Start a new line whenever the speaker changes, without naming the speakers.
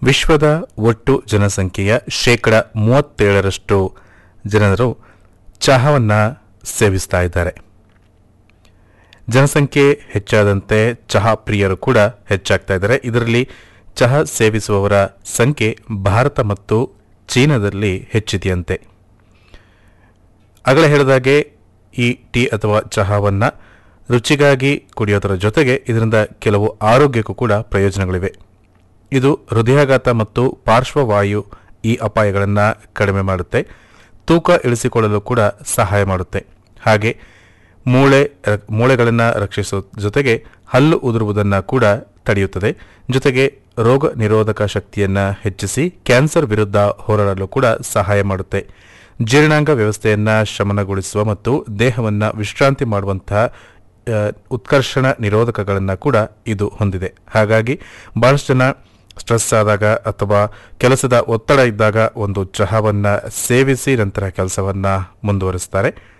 ವಿಶ್ವದ ಒಟ್ಟು ಜನಸಂಖ್ಯೆಯ ಶೇಕಡ ಮೂವತ್ತೇಳರಷ್ಟು ಜನರು ಚಹಾವನ್ನು ಸೇವಿಸ್ತಾ ಇದ್ದಾರೆ ಜನಸಂಖ್ಯೆ ಹೆಚ್ಚಾದಂತೆ ಚಹಾ ಪ್ರಿಯರು ಕೂಡ ಹೆಚ್ಚಾಗ್ತಾ ಇದ್ದಾರೆ ಇದರಲ್ಲಿ ಚಹಾ ಸೇವಿಸುವವರ ಸಂಖ್ಯೆ ಭಾರತ ಮತ್ತು ಚೀನಾದಲ್ಲಿ ಹೆಚ್ಚಿದೆಯಂತೆ ಆಗಲೇ ಹೇಳಿದಾಗೆ ಈ ಟೀ ಅಥವಾ ಚಹಾವನ್ನು ರುಚಿಗಾಗಿ ಕುಡಿಯೋದರ ಜೊತೆಗೆ ಇದರಿಂದ ಕೆಲವು ಆರೋಗ್ಯಕ್ಕೂ ಕೂಡ ಪ್ರಯೋಜನಗಳಿವೆ ಇದು ಹೃದಯಾಘಾತ ಮತ್ತು ಪಾರ್ಶ್ವವಾಯು ಈ ಅಪಾಯಗಳನ್ನು ಕಡಿಮೆ ಮಾಡುತ್ತೆ ತೂಕ ಇಳಿಸಿಕೊಳ್ಳಲು ಕೂಡ ಸಹಾಯ ಮಾಡುತ್ತೆ ಹಾಗೆ ಮೂಳೆ ಮೂಳೆಗಳನ್ನು ರಕ್ಷಿಸೋ ಜೊತೆಗೆ ಹಲ್ಲು ಉದುರುವುದನ್ನು ಕೂಡ ತಡೆಯುತ್ತದೆ ಜೊತೆಗೆ ರೋಗ ನಿರೋಧಕ ಶಕ್ತಿಯನ್ನು ಹೆಚ್ಚಿಸಿ ಕ್ಯಾನ್ಸರ್ ವಿರುದ್ಧ ಹೋರಾಡಲು ಕೂಡ ಸಹಾಯ ಮಾಡುತ್ತೆ ಜೀರ್ಣಾಂಗ ವ್ಯವಸ್ಥೆಯನ್ನು ಶಮನಗೊಳಿಸುವ ಮತ್ತು ದೇಹವನ್ನು ವಿಶ್ರಾಂತಿ ಮಾಡುವಂತಹ ಆ, ಉತ್ಕರ್ಷಣ ನಿರೋಧಕಗಳನ್ನು ಕೂಡ ಇದು ಹೊಂದಿದೆ ಹಾಗಾಗಿ ಬಹಳಷ್ಟು ಜನ ಸ್ಟ್ರೆಸ್ ಆದಾಗ ಅಥವಾ ಕೆಲಸದ ಒತ್ತಡ ಇದ್ದಾಗ ಒಂದು ಚಹಾವನ್ನು ಸೇವಿಸಿ ನಂತರ ಕೆಲಸವನ್ನು ಮುಂದುವರಿಸ್ತಾರೆ